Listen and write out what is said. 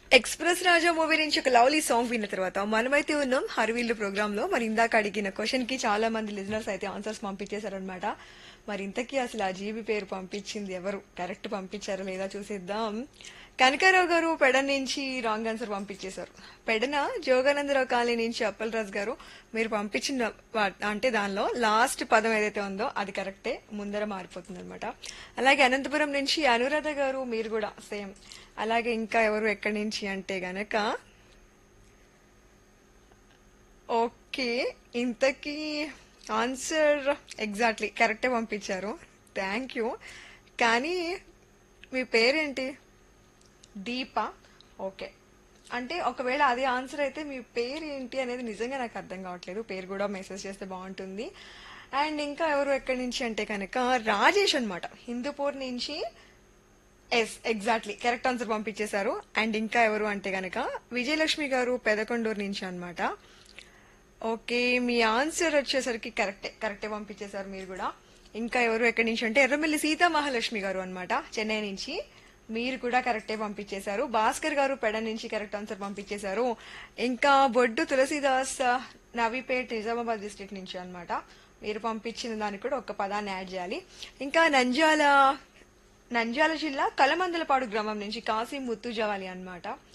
express రాజా movie నుంచి ఒక lovely song విన్న తర్వాత మనమైతే ఉన్నాం హర్వీల్లు ప్రోగ్రామ్ లో మరి ఇందాక అడిగిన క్వశ్చన్ కి చాలా మంది లిజనర్స్ అయితే ఆన్సర్స్ పంపించేశారనమాట మరి ఇంతకీ అసలు ఆ జీబీ పేరు పంపించింది ఎవరు కరెక్ట్ పంపించారో లేదా చూసేద్దాం కనకారావు గారు పెడ నుంచి రాంగ్ ఆన్సర్ పంపించేశారు పెడన జోగానందరావు కాలనీ నుంచి అప్పలరాజు గారు మీరు పంపించిన వా- అంటే దానిలో లాస్ట్ పదం ఏదైతే ఉందో అది కరెక్టే ముందర మారిపోతుంది అనమాట అలాగే అనంతపురం నుంచి అనురాధ గారు మీరు కూడా సేమ్ అలాగే ఇంకా ఎవరు ఎక్కడి నుంచి అంటే గనక ఓకే ఇంతకీ ఆన్సర్ ఎగ్జాక్ట్లీ కరెక్టే పంపించారు థ్యాంక్ యూ కానీ మీ పేరేంటి దీప ఓకే అంటే ఒకవేళ అదే ఆన్సర్ అయితే మీ పేరు ఏంటి అనేది నిజంగా నాకు అర్థం కావట్లేదు పేరు కూడా మెసేజ్ చేస్తే బాగుంటుంది అండ్ ఇంకా ఎవరు ఎక్కడి నుంచి అంటే కనుక రాజేష్ అన్నమాట హిందూపూర్ నుంచి ఎస్ ఎగ్జాక్ట్లీ కరెక్ట్ ఆన్సర్ పంపించేశారు అండ్ ఇంకా ఎవరు అంటే గనక విజయలక్ష్మి గారు పెదకొండూరు నుంచి అన్నమాట ఓకే మీ ఆన్సర్ వచ్చేసరికి కరెక్టే కరెక్టే పంపించేశారు మీరు కూడా ఇంకా ఎవరు ఎక్కడి నుంచి అంటే ఎర్రమిల్లి సీతా మహాలక్ష్మి గారు అన్నమాట చెన్నై నుంచి మీరు కూడా కరెక్టే పంపించేశారు భాస్కర్ గారు పెడ నుంచి కరెక్ట్ ఆన్సర్ పంపించేశారు ఇంకా బొడ్డు తులసీదాస్ నవీపేట్ నిజామాబాద్ డిస్ట్రిక్ట్ నుంచి అన్నమాట మీరు పంపించిన దానికి కూడా ఒక పదాన్ని యాడ్ చేయాలి ఇంకా నంద్యాల నంద్యాల జిల్లా కలమందలపాడు గ్రామం నుంచి కాశీ ముత్తు జవాలి అన్నమాట